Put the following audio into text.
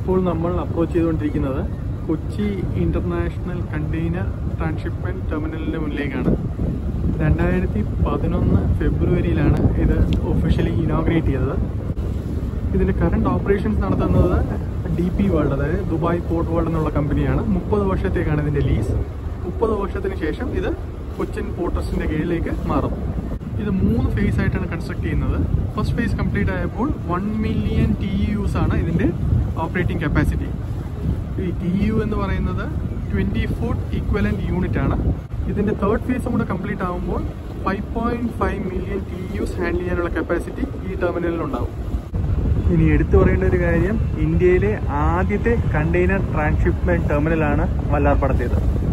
ഇപ്പോൾ നമ്മൾ അപ്രോച്ച് ചെയ്തുകൊണ്ടിരിക്കുന്നത് കൊച്ചി ഇന്റർനാഷണൽ കണ്ടെയ്നർ ട്രാൻസ്ഷിപ്മെന്റ് ടെർമിനലിന്റെ മുന്നിലേക്കാണ് രണ്ടായിരത്തി പതിനൊന്ന് ഫെബ്രുവരിയിലാണ് ഇത് ഒഫീഷ്യലി ഇനോഗ്രേറ്റ് ചെയ്തത് ഇതിന്റെ കറണ്ട് ഓപ്പറേഷൻസ് നടത്തുന്നത് ഡി പി വേൾഡ് അതായത് ദുബായ് പോർട്ട് വേൾഡ് എന്നുള്ള കമ്പനിയാണ് മുപ്പത് വർഷത്തേക്കാണ് ഇതിന്റെ ലീസ് മുപ്പത് വർഷത്തിന് ശേഷം ഇത് കൊച്ചിൻ പോർട്ടസിന്റെ കീഴിലേക്ക് മാറും ഇത് മൂന്ന് ഫേസ് ആയിട്ടാണ് കൺസ്ട്രക്ട് ചെയ്യുന്നത് ഫസ്റ്റ് ഫേസ് കംപ്ലീറ്റ് ആയപ്പോൾ വൺ മില്യൺ ടി യുസ് ആണ് ഇതിന്റെ ഓപ്പറേറ്റിംഗ് കപ്പാസിറ്റി ഈ ടി യു എന്ന് പറയുന്നത് ട്വന്റി ഫുട്ട് ഈക്വലന്റ് യൂണിറ്റ് ആണ് ഇതിന്റെ തേർഡ് ഫേസും കൂടെ കംപ്ലീറ്റ് ആകുമ്പോൾ five point five million TEUs handle ചെയ്യാനുള്ള കപ്പാസിറ്റി ഈ ടെർമിനലിൽ ഉണ്ടാവും ഇനി എടുത്തു പറയേണ്ട ഒരു കാര്യം ഇന്ത്യയിലെ ആദ്യത്തെ കണ്ടെയ്നർ ട്രാൻസ്ഷിപ്മെന്റ് ടെർമിനലാണ് വല്ലാർപ്പടത്തേത്